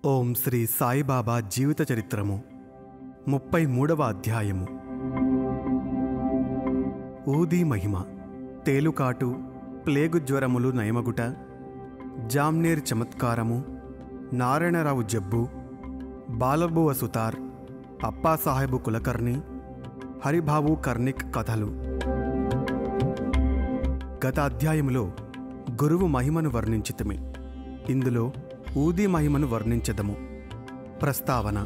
ఓం శ్రీ సాయిబాబా జీవిత చరిత్రము ముప్పై మూడవ అధ్యాయము ఊదీ మహిమ తేలుకాటు ప్లేగు జ్వరములు నయమగుట జామ్నేర్ చమత్కారము నారాయణరావు జబ్బు బాలబువ సుతార్ అప్పాసాహెబు కులకర్ణి హరిబాబు కర్ణిక్ కథలు గత అధ్యాయములో గురువు మహిమను వర్ణించితమి ఇందులో ఊది మహిమను వర్ణించదము ప్రస్తావన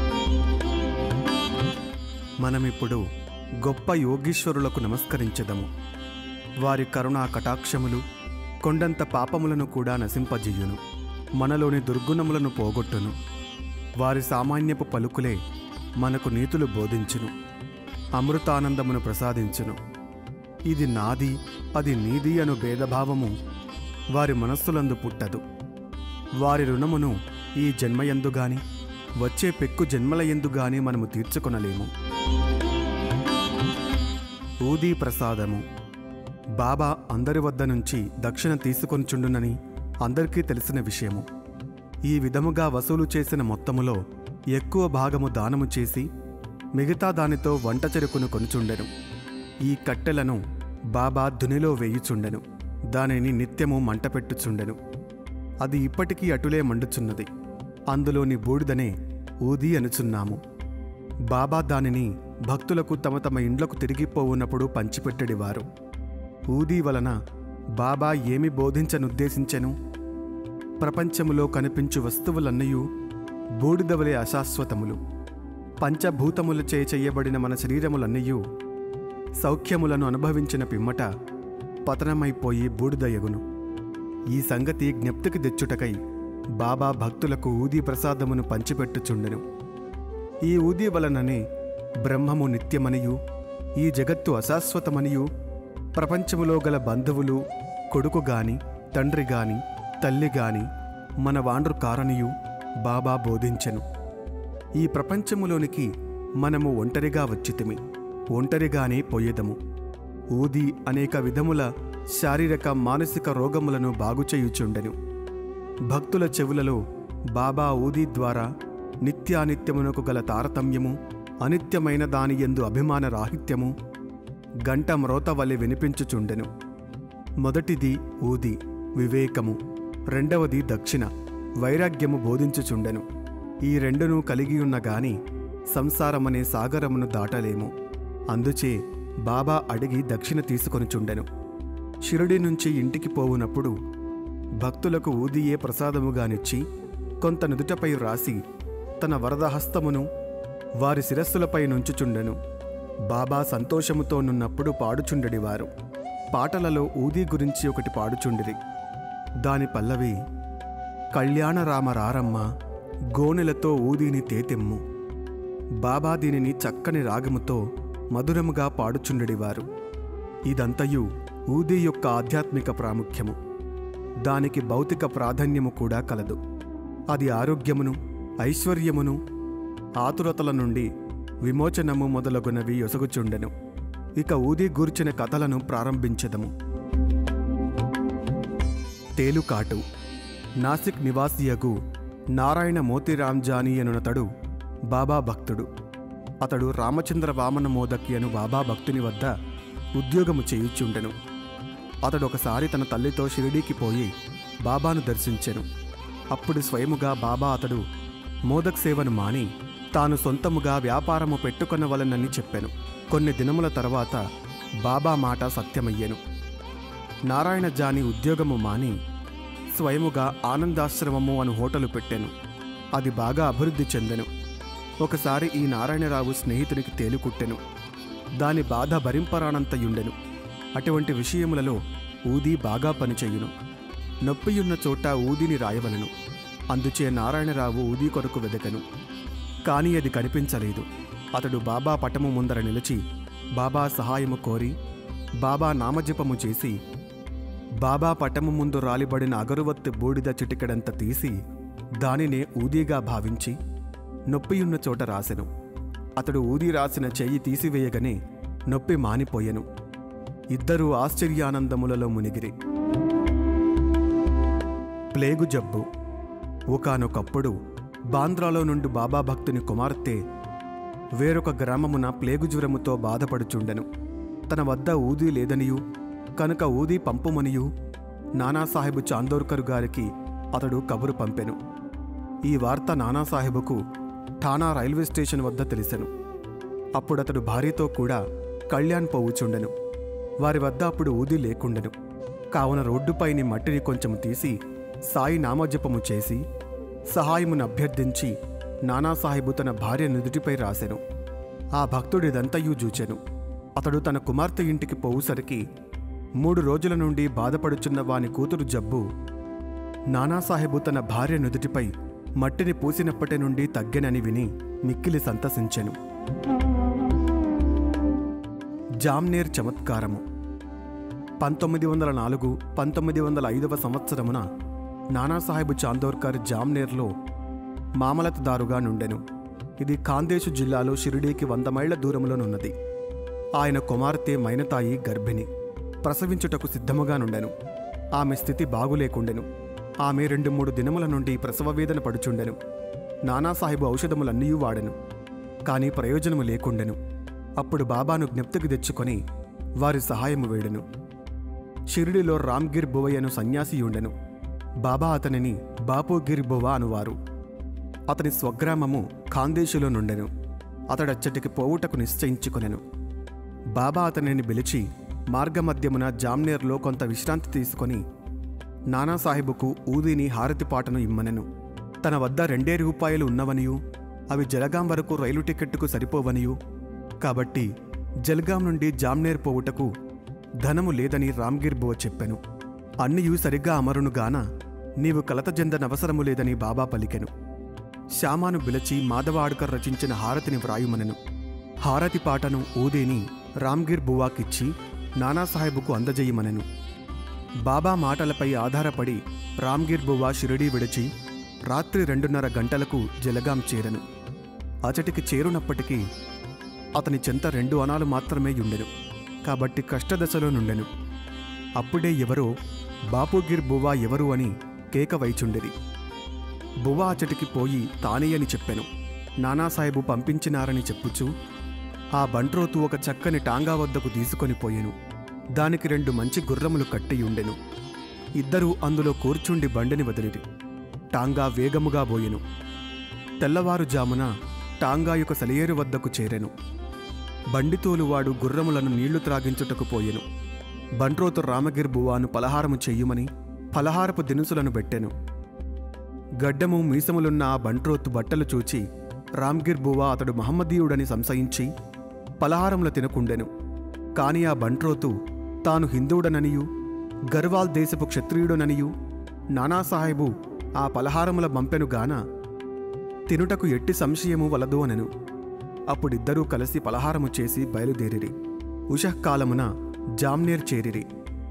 మనమిప్పుడు గొప్ప యోగీశ్వరులకు నమస్కరించదము వారి కరుణా కటాక్షములు కొండంత పాపములను కూడా నశింపజేయును మనలోని దుర్గుణములను పోగొట్టును వారి సామాన్యపు పలుకులే మనకు నీతులు బోధించును అమృతానందమును ప్రసాదించును ఇది నాది అది నీది అను భేదభావము వారి మనస్సులందు పుట్టదు వారి రుణమును ఈ జన్మయందు గాని వచ్చే పెక్కు జన్మలయందు గాని మనము తీర్చుకొనలేము ఊదీ ప్రసాదము బాబా అందరి వద్ద నుంచి దక్షిణ తీసుకొనిచుండునని అందరికీ తెలిసిన విషయము ఈ విధముగా వసూలు చేసిన మొత్తములో ఎక్కువ భాగము దానము చేసి మిగతా దానితో వంట చెరుకును కొనుచుండెను ఈ కట్టెలను బాబా దునిలో వేయుచుండెను దానిని నిత్యము మంటపెట్టుచుండెను అది ఇప్పటికీ అటులే మండుచున్నది అందులోని బూడిదనే ఊది అనుచున్నాము బాబా దానిని భక్తులకు తమ తమ ఇండ్లకు తిరిగిపోవున్నప్పుడు పంచిపెట్టడివారు ఊదీ వలన బాబా ఏమి బోధించనుద్దేశించెను ప్రపంచములో కనిపించు వస్తువులన్నయూ బూడిదవలే అశాశ్వతములు పంచభూతములచే చేయబడిన మన శరీరములన్నయూ సౌఖ్యములను అనుభవించిన పిమ్మట పతనమైపోయి బూడిదయగును ఈ సంగతి జ్ఞప్తికి తెచ్చుటకై బాబా భక్తులకు ఊదీ ప్రసాదమును పంచిపెట్టుచుండెను ఈ ఊదీ వలననే బ్రహ్మము నిత్యమనియు ఈ జగత్తు అశాశ్వతమనియు ప్రపంచములో గల బంధువులు కొడుకు గాని తండ్రి గాని తల్లి గాని మన వాండ్రు కారనియు బాబా బోధించెను ఈ ప్రపంచములోనికి మనము ఒంటరిగా వచ్చితిమి ఒంటరిగానే పోయేదము ఊది అనేక విధముల శారీరక మానసిక రోగములను బాగుచేయుచుండెను భక్తుల చెవులలో బాబా ఊది ద్వారా నిత్యానిత్యమునకు గల తారతమ్యము అనిత్యమైన దాని యందు అభిమాన రాహిత్యము గంట మ్రోత వలె వినిపించుచుండెను మొదటిది ఊది వివేకము రెండవది దక్షిణ వైరాగ్యము బోధించుచుండెను ఈ రెండును కలిగి ఉన్న గాని సంసారమనే సాగరమును దాటలేము అందుచే బాబా అడిగి దక్షిణ తీసుకొనిచుండెను షిరుడి నుంచి ఇంటికి పోవునప్పుడు భక్తులకు ఊదియే ప్రసాదముగానిచ్చి కొంత నుదుటపై రాసి తన వరదహస్తమును వారి శిరస్సులపై నుంచుచుండెను బాబా సంతోషముతో నున్నప్పుడు పాడుచుండెడివారు పాటలలో ఊదీ గురించి ఒకటి పాడుచుండిరి దాని పల్లవి కళ్యాణరామ రారమ్మ గోనెలతో ఊదీని తేతెమ్ము బాబా దీనిని చక్కని రాగముతో మధురముగా పాడుచుండెడివారు ఇదంతయు ఊదీ యొక్క ఆధ్యాత్మిక ప్రాముఖ్యము దానికి భౌతిక ప్రాధాన్యము కూడా కలదు అది ఆరోగ్యమును ఐశ్వర్యమును ఆతురతల నుండి విమోచనము మొదలగునవి యొసగుచుండెను ఇక ఊది గూర్చిన కథలను ప్రారంభించదము తేలుకాటు నాసిక్ నివాసియగు నారాయణ మోతిరామ్ జానీ అనునతడు బాబా భక్తుడు అతడు రామచంద్ర వామన మోదకి అను బాబా భక్తుని వద్ద ఉద్యోగము చేయుచుండెను అతడు ఒకసారి తన తల్లితో షిరిడీకి పోయి బాబాను దర్శించెను అప్పుడు స్వయముగా బాబా అతడు మోదక్ సేవను మాని తాను సొంతముగా వ్యాపారము పెట్టుకొనవలనని చెప్పెను కొన్ని దినముల తర్వాత బాబా మాట సత్యమయ్యెను నారాయణ జాని ఉద్యోగము మాని స్వయముగా ఆనందాశ్రమము అను హోటలు పెట్టెను అది బాగా అభివృద్ధి చెందెను ఒకసారి ఈ నారాయణరావు స్నేహితునికి తేలుకుట్టెను దాని బాధ భరింపరానంతయుండెను అటువంటి విషయములలో ఊది బాగా పనిచేయును నొప్పియున్న చోట ఊదిని రాయవలను అందుచే నారాయణరావు ఊది కొరకు వెదకను కాని అది కనిపించలేదు అతడు బాబా పటము ముందర నిలిచి బాబా సహాయము కోరి బాబా నామజపము చేసి బాబా పటము ముందు రాలిబడిన అగరువత్తు బూడిద చిటికెడంత తీసి దానినే ఊదీగా భావించి నొప్పియున్న చోట రాసెను అతడు ఊది రాసిన చెయ్యి తీసివేయగనే నొప్పి మానిపోయెను ఇద్దరూ ఆశ్చర్యానందములలో మునిగిరి ప్లేగు జబ్బు ఒకానొకప్పుడు బాంద్రాలో నుండి బాబా భక్తుని కుమార్తె వేరొక గ్రామమున ప్లేగు జ్వరముతో బాధపడుచుండెను తన వద్ద ఊదీ లేదనియు కనుక ఊదీ పంపుమనియు నానాసాహెబు చాందోర్కర్ గారికి అతడు కబురు పంపెను ఈ వార్త నానాసాహెబుకు ఠానా రైల్వే స్టేషన్ వద్ద తెలిసెను అప్పుడతడు భార్యతో కూడా కళ్యాణ్ పోవుచుండెను వారి వద్ద అప్పుడు ఊది లేకుండెను కావున రోడ్డుపైని మట్టిని కొంచెం తీసి సాయి నామజపము చేసి సహాయమును అభ్యర్థించి నానాసాహెబు తన భార్య నుదుటిపై రాసెను ఆ భక్తుడిదంతయు జూచెను అతడు తన కుమార్తె ఇంటికి పోవుసరికి మూడు రోజుల నుండి బాధపడుచున్న వాని కూతురు జబ్బు నానాసాహెబు తన భార్య నుదుటిపై మట్టిని పూసినప్పటి నుండి తగ్గెనని విని మిక్కిలి సంతసించెను జామ్నేర్ చమత్కారము పంతొమ్మిది వందల నాలుగు పంతొమ్మిది వందల ఐదవ సంవత్సరమున నానాసాహెబు చాందోర్కర్ జామ్నేర్లో మామలతదారుగా నుండెను ఇది ఖాందేశు జిల్లాలో షిరిడీకి వంద మైళ్ల దూరంలోనున్నది ఆయన కుమార్తె మైనతాయి గర్భిణి ప్రసవించుటకు సిద్ధముగా నుండెను ఆమె స్థితి బాగులేకుండెను ఆమె రెండు మూడు దినముల నుండి ప్రసవవేదన పడుచుండెను నానాసాహెబు ఔషధములన్నీ వాడెను కానీ ప్రయోజనము లేకుండెను అప్పుడు బాబాను జ్ఞప్తికి తెచ్చుకొని వారి సహాయము వేడెను షిరిడిలో రామ్గిర్ బువయ్యను సన్యాసి ఉండెను బాబా అతనిని బాపుగిర్ బువ అనువారు అతని స్వగ్రామము ఖాందేశులో నుండెను అతడచ్చటికి పోవుటకు నిశ్చయించుకొనెను బాబా అతనిని పిలిచి మార్గమధ్యమున జామ్నేర్లో కొంత విశ్రాంతి తీసుకొని నానాసాహెబుకు ఊదిని హారతిపాటను ఇమ్మనెను తన వద్ద రెండే రూపాయలు ఉన్నవనియు అవి జలగాం వరకు రైలు టికెట్టుకు సరిపోవనియు కాబట్టి జల్గాం నుండి జామ్నేర్ పోవుటకు ధనము లేదని రామ్గిర్ బువ చెప్పెను అన్నియు సరిగ్గా అమరునుగాన నీవు కలత చెందనవసరము లేదని బాబా పలికెను శ్యామాను పిలిచి మాధవాడ్కర్ రచించిన హారతిని వ్రాయుమనెను హారతి పాటను ఊదేని రామ్గిర్ బువాకిచ్చి నానాసాహెబుకు అందజేయమనెను బాబా మాటలపై ఆధారపడి రామ్గిర్ బువా షిరిడీ విడిచి రాత్రి రెండున్నర గంటలకు జలగాం చేరను అచటికి చేరునప్పటికీ అతని చెంత రెండు అణాలు మాత్రమే ఉండెను కాబట్టి కష్టదశలో నుండెను అప్పుడే ఎవరో బాపుగిర్ బువా ఎవరు అని కేక వైచుండెది బువా అచటికి పోయి తానే అని చెప్పెను నానాసాహెబు పంపించినారని చెప్పుచూ ఆ బంట్రోతు ఒక చక్కని టాంగా వద్దకు తీసుకొని పోయెను దానికి రెండు మంచి గుర్రములు కట్టియుండెను ఇద్దరూ అందులో కూర్చుండి బండిని వదిలిరి టాంగా వేగముగా బోయెను తెల్లవారుజామున టాంగా యొక్క సెలయేరు వద్దకు చేరెను బండితోలువాడు గుర్రములను నీళ్లు త్రాగించుటకు పోయెను బంట్రోతు రామగిర్ బువాను పలహారము చెయ్యుమని పలహారపు దినుసులను పెట్టెను గడ్డము మీసములున్న ఆ బంట్రోతు బట్టలు చూచి రామ్గిర్ బువా అతడు మహమ్మదీయుడని సంశయించి పలహారములు తినకుండెను కాని ఆ బంట్రోతు తాను హిందువుడననియు గర్వాల్ దేశపు క్షత్రియుడననియు నానాసాహెబు ఆ పలహారముల బంపెను గాన తినుటకు ఎట్టి సంశయము వలదు అనెను అప్పుడిద్దరూ కలిసి పలహారము చేసి బయలుదేరిరి ఉషఃకాలమున జామ్నేర్ చేరిరి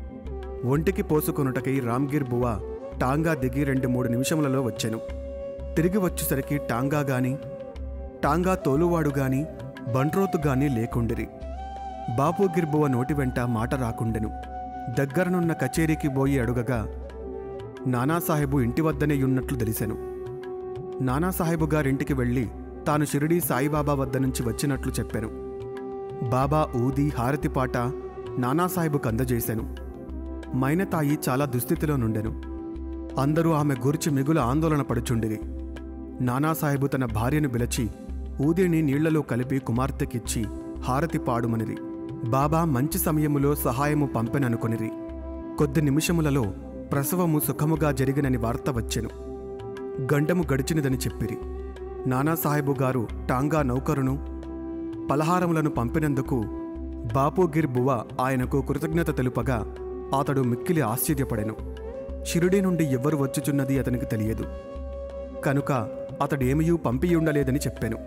ఒంటికి పోసుకొనుటకై రామ్గిర్ బువా టాంగా దిగి రెండు మూడు నిమిషములలో వచ్చెను తిరిగి వచ్చేసరికి టాంగా గాని టాంగా తోలువాడు గాని బంట్రోతు గాని లేకుండిరి బాపుగిర్ బువ నోటి వెంట మాట రాకుండెను దగ్గరనున్న కచేరీకి పోయి అడుగగా నానాసాహెబు ఇంటి వద్దనే ఉన్నట్లు తెలిసెను నానాసాహెబు గారింటికి వెళ్ళి తాను షిరిడీ సాయిబాబా వద్ద నుంచి వచ్చినట్లు చెప్పాను బాబా ఊది హారతి పాట నానాసాహెబుకు అందజేశాను మైనతాయి చాలా దుస్థితిలో నుండెను అందరూ ఆమె గురించి మిగుల ఆందోళన పడుచుండిరి నానాసాహెబు తన భార్యను పిలిచి ఊదిని నీళ్లలో కలిపి కుమార్తెకిచ్చి హారతి పాడుమనిరి బాబా మంచి సమయములో సహాయము పంపెననుకొనిరి కొద్ది నిమిషములలో ప్రసవము సుఖముగా జరిగినని వార్త వచ్చెను గండము గడిచినదని చెప్పిరి నానాసాహెబు గారు టాంగా నౌకరును పలహారములను పంపినందుకు బాపుగిర్ బువ ఆయనకు కృతజ్ఞత తెలుపగా అతడు మిక్కిలి ఆశ్చర్యపడెను షిరిడీ నుండి ఎవ్వరు వచ్చుచున్నది అతనికి తెలియదు కనుక అతడేమయూ పంపియుండలేదని చెప్పెను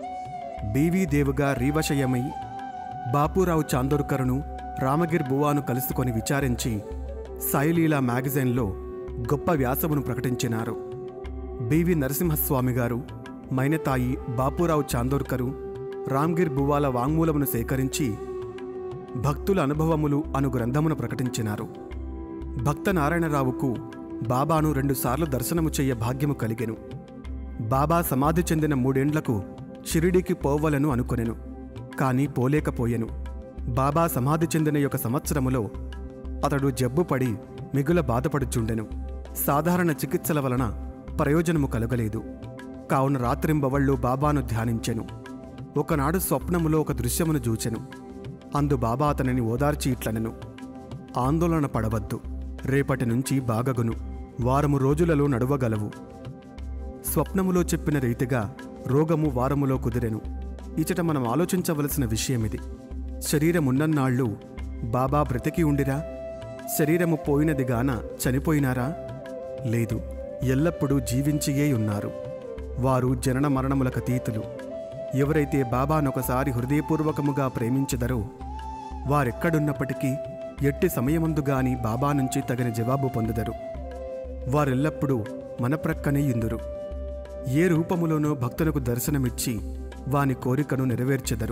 బీవీ దేవుగా రీవశయమై బాపురావు చాందోర్కర్ను రామగిర్ బువాను కలుసుకొని విచారించి సాయిలీలా మ్యాగజైన్లో గొప్ప వ్యాసమును ప్రకటించినారు బివి నరసింహస్వామి గారు మైనతాయి బాపురావు చాందోర్కరు రామ్గిర్ బువాల వాంగ్మూలమును సేకరించి భక్తుల అనుభవములు అను గ్రంథమును ప్రకటించినారు భక్త నారాయణరావుకు బాబాను రెండుసార్లు దర్శనము చెయ్య భాగ్యము కలిగెను బాబా సమాధి చెందిన మూడేండ్లకు షిరిడీకి పోవలను అనుకొనెను కాని పోలేకపోయెను బాబా సమాధి చెందిన యొక్క సంవత్సరములో అతడు జబ్బుపడి మిగుల బాధపడుచుండెను సాధారణ చికిత్సల వలన ప్రయోజనము కలగలేదు కావున రాత్రింబవళ్ళు బాబాను ధ్యానించెను ఒకనాడు స్వప్నములో ఒక దృశ్యమును చూచెను అందు బాబా అతనిని ఓదార్చి ఇట్లనెను ఆందోళన పడవద్దు రేపటి నుంచి బాగగును వారము రోజులలో నడువగలవు స్వప్నములో చెప్పిన రీతిగా రోగము వారములో కుదిరెను ఇచట మనం ఆలోచించవలసిన విషయమిది శరీరమున్నన్నాళ్ళు బాబా బ్రతికి ఉండిరా శరీరము పోయినదిగాన చనిపోయినారా లేదు ఎల్లప్పుడూ జీవించియే ఉన్నారు వారు జనన మరణములకతీతులు ఎవరైతే బాబానొకసారి హృదయపూర్వకముగా ప్రేమించెదరో వారెక్కడున్నప్పటికీ ఎట్టి సమయమందుగాని బాబా నుంచి తగిన జవాబు పొందుదరు వారెల్లప్పుడూ మన ప్రక్కనే ఇందురు ఏ రూపములోనో భక్తులకు దర్శనమిచ్చి వాని కోరికను నెరవేర్చెదరు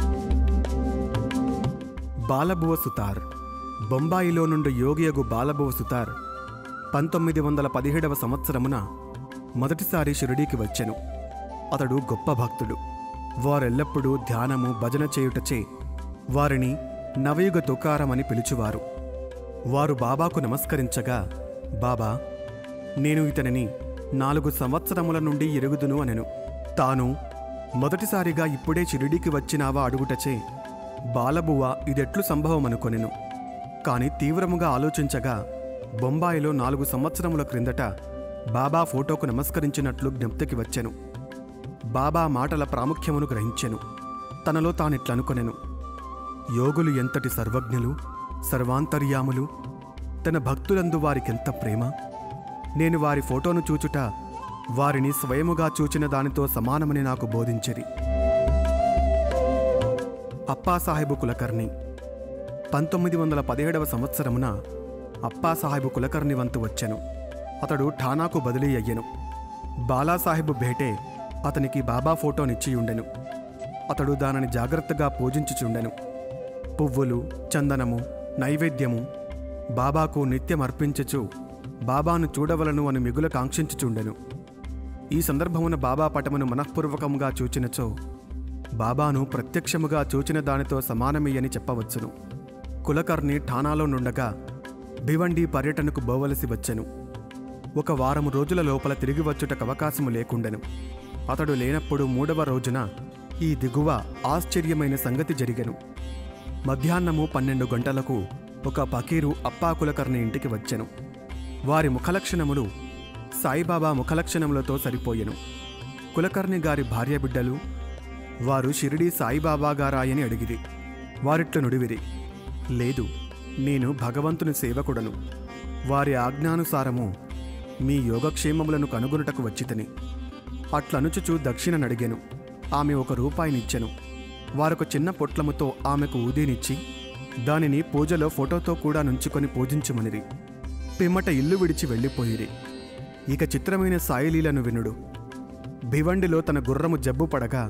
బాలభువ సుతార్ బొంబాయిలో నుండి యోగియగు బాలభువ సుతార్ పంతొమ్మిది వందల పదిహేడవ సంవత్సరమున మొదటిసారి షిరిడీకి వచ్చెను అతడు గొప్ప భక్తుడు వారెల్లప్పుడూ ధ్యానము భజన చేయుటచే వారిని నవయుగ తుకారమని పిలుచువారు వారు బాబాకు నమస్కరించగా బాబా నేను ఇతనిని నాలుగు సంవత్సరముల నుండి ఎరుగుదును అనెను తాను మొదటిసారిగా ఇప్పుడే షిరిడీకి వచ్చినావా అడుగుటచే బాలబువ ఇదెట్లు సంభవమనుకొనెను కాని తీవ్రముగా ఆలోచించగా బొంబాయిలో నాలుగు సంవత్సరముల క్రిందట బాబా ఫోటోకు నమస్కరించినట్లు జ్ఞప్తికి వచ్చెను బాబా మాటల ప్రాముఖ్యమును గ్రహించెను తనలో తానిట్లనుకొనెను యోగులు ఎంతటి సర్వజ్ఞులు సర్వాంతర్యాములు తన భక్తులందు వారికెంత ప్రేమ నేను వారి ఫోటోను చూచుట వారిని స్వయముగా చూచిన దానితో సమానమని నాకు బోధించిరి అప్పాసాహెబు కులకర్ణి పంతొమ్మిది వందల పదిహేడవ సంవత్సరమున అప్పాసాహెబు కులకర్ణి వంతు వచ్చెను అతడు ఠానాకు బదిలీ అయ్యెను బాలాసాహెబు భేటే అతనికి బాబా ఫోటోనిచ్చియుండెను అతడు దానిని జాగ్రత్తగా పూజించుచుండెను పువ్వులు చందనము నైవేద్యము బాబాకు నిత్యం అర్పించుచు బాబాను చూడవలను అని మిగుల కాంక్షించుచుండెను ఈ సందర్భమున బాబా పటమును మనఃపూర్వకముగా చూచినచో బాబాను ప్రత్యక్షముగా చూచిన దానితో సమానమే అని చెప్పవచ్చును కులకర్ణి ఠానాలో నుండగా భివండి పర్యటనకు పోవలసి వచ్చెను ఒక వారము రోజుల లోపల తిరిగి వచ్చుటకు అవకాశము లేకుండెను అతడు లేనప్పుడు మూడవ రోజున ఈ దిగువ ఆశ్చర్యమైన సంగతి జరిగెను మధ్యాహ్నము పన్నెండు గంటలకు ఒక పకీరు అప్పా కులకర్ణి ఇంటికి వచ్చెను వారి ముఖలక్షణములు సాయిబాబా ముఖలక్షణములతో సరిపోయెను కులకర్ణి గారి భార్య బిడ్డలు వారు షిరిడి సాయిబాబా గారాయని అడిగిరి వారిట్లు నుడివిరి లేదు నేను భగవంతుని సేవకుడను వారి ఆజ్ఞానుసారము మీ యోగక్షేమములను కనుగొనుటకు వచ్చితని అట్లనుచుచు దక్షిణ నడిగెను ఆమె ఒక రూపాయినిచ్చెను వారొక చిన్న పొట్లముతో ఆమెకు ఊదీనిచ్చి దానిని పూజలో ఫోటోతో కూడా నుంచుకొని పూజించుమనిరి పిమ్మట ఇల్లు విడిచి వెళ్ళిపోయిరి ఇక చిత్రమైన సాయిలీలను వినుడు భివండిలో తన గుర్రము జబ్బు పడగా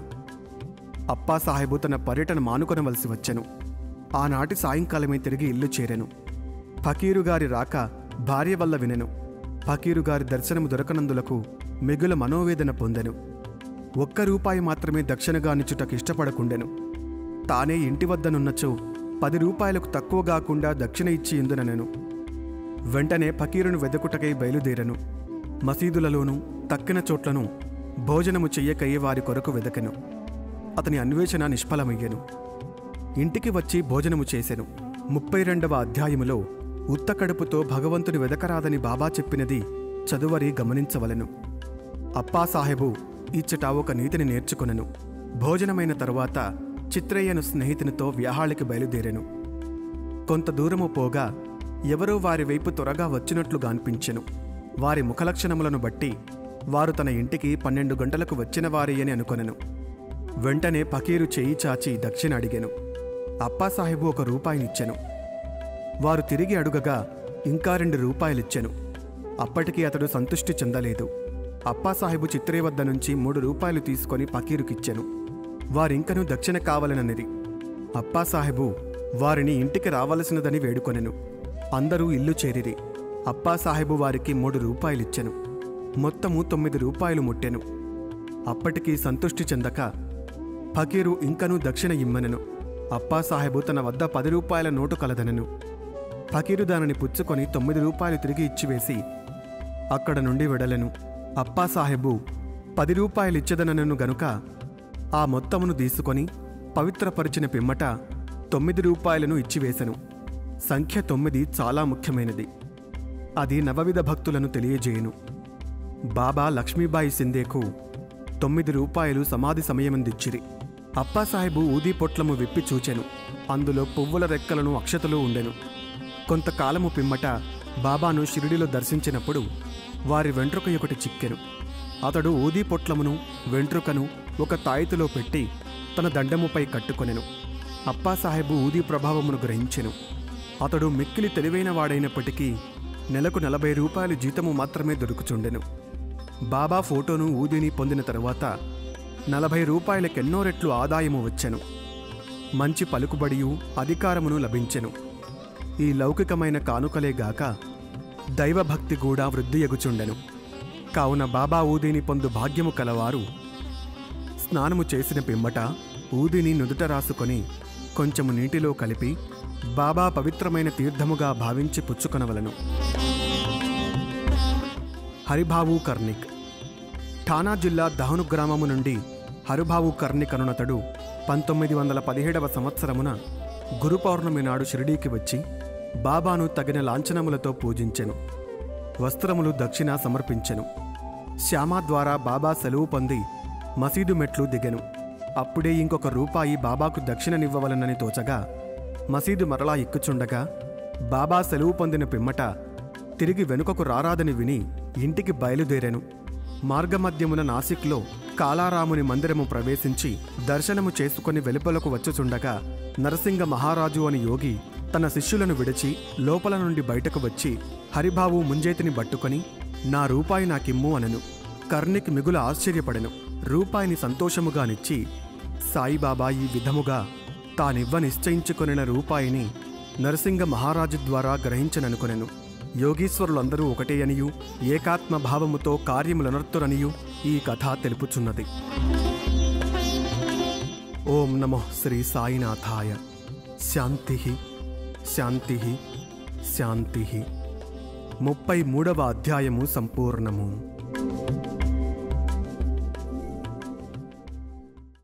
అప్పాసాహెబు తన పర్యటన మానుకొనవలసి వచ్చెను ఆనాటి సాయంకాలమే తిరిగి ఇల్లు చేరెను ఫకీరు గారి రాక భార్య వల్ల వినెను ఫకీరు గారి దర్శనము దొరకనందులకు మిగుల మనోవేదన పొందెను ఒక్క రూపాయి మాత్రమే దక్షిణగా నిచ్చుటకు ఇష్టపడకుండెను తానే ఇంటి వద్దనున్నచో పది రూపాయలకు తక్కువ కాకుండా దక్షిణ ఇచ్చి ఇందుననెను వెంటనే ఫకీరును వెదకుటకై బయలుదేరను మసీదులలోనూ తక్కిన చోట్లను భోజనము చెయ్యకయ్యే వారి కొరకు వెదకెను అతని అన్వేషణ నిష్ఫలమయ్యెను ఇంటికి వచ్చి భోజనము చేసెను ముప్పై రెండవ అధ్యాయములో ఉత్త కడుపుతో భగవంతుని వెదకరాదని బాబా చెప్పినది చదువరి గమనించవలెను అప్పాసాహెబు ఇచ్చట ఒక నీతిని నేర్చుకొనెను భోజనమైన తరువాత చిత్రయ్యను స్నేహితునితో వ్యాహాళికి బయలుదేరెను కొంత దూరము పోగా ఎవరో వారి వైపు త్వరగా వచ్చినట్లుగా అనిపించెను వారి ముఖలక్షణములను బట్టి వారు తన ఇంటికి పన్నెండు గంటలకు వచ్చిన వారి అని అనుకొనెను వెంటనే పకీరు చేయి చాచి దక్షిణ అడిగెను అప్పాసాహెబు ఒక రూపాయినిచ్చెను వారు తిరిగి అడుగగా ఇంకా రెండు రూపాయలిచ్చెను అప్పటికి అతడు సంతృష్టి చెందలేదు అప్పాసాహెబు చిత్రే వద్ద నుంచి మూడు రూపాయలు తీసుకొని పకీరుకిచ్చెను వారింకనూ దక్షిణ కావాలననిది అప్పాసాహెబు వారిని ఇంటికి రావలసినదని వేడుకొనెను అందరూ ఇల్లు చేరిరి అప్పాసాహెబు వారికి మూడు రూపాయలిచ్చెను మొత్తము తొమ్మిది రూపాయలు ముట్టెను అప్పటికీ సంతృష్టి చెందక ఫకీరు ఇంకనూ దక్షిణ ఇమ్మనెను అప్పాసాహెబు తన వద్ద పది రూపాయల నోటు కలదనెను ఫకీరు దానిని పుచ్చుకొని తొమ్మిది రూపాయలు తిరిగి ఇచ్చివేసి అక్కడ నుండి వెడలెను అప్పాసాహెబు పది రూపాయలిచ్చదనను గనుక ఆ మొత్తమును తీసుకొని పవిత్రపరిచిన పిమ్మట తొమ్మిది రూపాయలను ఇచ్చివేశను సంఖ్య తొమ్మిది చాలా ముఖ్యమైనది అది నవవిధ భక్తులను తెలియజేయును బాబా లక్ష్మీబాయి సిందేకు తొమ్మిది రూపాయలు సమాధి సమయమందిచ్చిరి అప్పాసాహెబు ఊదీ పొట్లము విప్పి చూచెను అందులో పువ్వుల రెక్కలను అక్షతలు ఉండెను కొంతకాలము పిమ్మట బాబాను షిరిడిలో దర్శించినప్పుడు వారి వెంట్రుక ఒకటి చిక్కెను అతడు ఊదీ పొట్లమును వెంట్రుకను ఒక తాయితులో పెట్టి తన దండముపై కట్టుకొనెను అప్పాసాహెబు ఊదీ ప్రభావమును గ్రహించెను అతడు మిక్కిలి తెలివైన వాడైనప్పటికీ నెలకు నలభై రూపాయలు జీతము మాత్రమే దొరుకుచుండెను బాబా ఫోటోను ఊదిని పొందిన తరువాత నలభై రూపాయలకెన్నో రెట్లు ఆదాయము వచ్చెను మంచి పలుకుబడియు అధికారమును లభించెను ఈ లౌకికమైన కానుకలే గాక దైవభక్తి కూడా వృద్ధియగుచుండెను కావున బాబా ఊదిని పొందు భాగ్యము కలవారు స్నానము చేసిన పిమ్మట ఊదిని నుదుట రాసుకొని కొంచెము నీటిలో కలిపి బాబా పవిత్రమైన తీర్థముగా భావించి పుచ్చుకొనవలను హరిభావు కర్ణిక్ ఠానా జిల్లా దహను గ్రామము నుండి హరిభావు కర్ణిక్ అనునతడు పంతొమ్మిది వందల పదిహేడవ సంవత్సరమున గురు పౌర్ణమి నాడు షిరిడీకి వచ్చి బాబాను తగిన లాంఛనములతో పూజించెను వస్త్రములు దక్షిణ సమర్పించెను శ్యామ ద్వారా బాబా సెలవు పొంది మసీదు మెట్లు దిగెను అప్పుడే ఇంకొక రూపాయి బాబాకు దక్షిణనివ్వవలనని తోచగా మసీదు మరలా ఎక్కుచుండగా బాబా సెలవు పొందిన పిమ్మట తిరిగి వెనుకకు రారాదని విని ఇంటికి బయలుదేరెను మార్గమధ్యమున నాసిక్లో కాలారాముని మందిరము ప్రవేశించి దర్శనము చేసుకొని వెలుపలకు వచ్చుచుండగా నరసింగ మహారాజు అని యోగి తన శిష్యులను విడిచి లోపల నుండి బయటకు వచ్చి హరిబాబు ముంజేతిని పట్టుకొని నా రూపాయి నాకిమ్ము అనెను కర్ణిక్ మిగుల ఆశ్చర్యపడెను రూపాయిని సంతోషముగానిచ్చి సాయిబాబా ఈ విధముగా తానివ్వ నిశ్చయించుకొనిన రూపాయిని నరసింగ మహారాజు ద్వారా గ్రహించననుకొనెను యోగీశ్వరులందరూ ఒకటే అనియు ఏకాత్మ భావముతో కార్యములనర్తురనియు ఈ కథ తెలుపుచున్నది ఓం నమో శ్రీ సాయినాథాయ శాంతి శాంతి శాంతి ముప్పై మూడవ అధ్యాయము సంపూర్ణము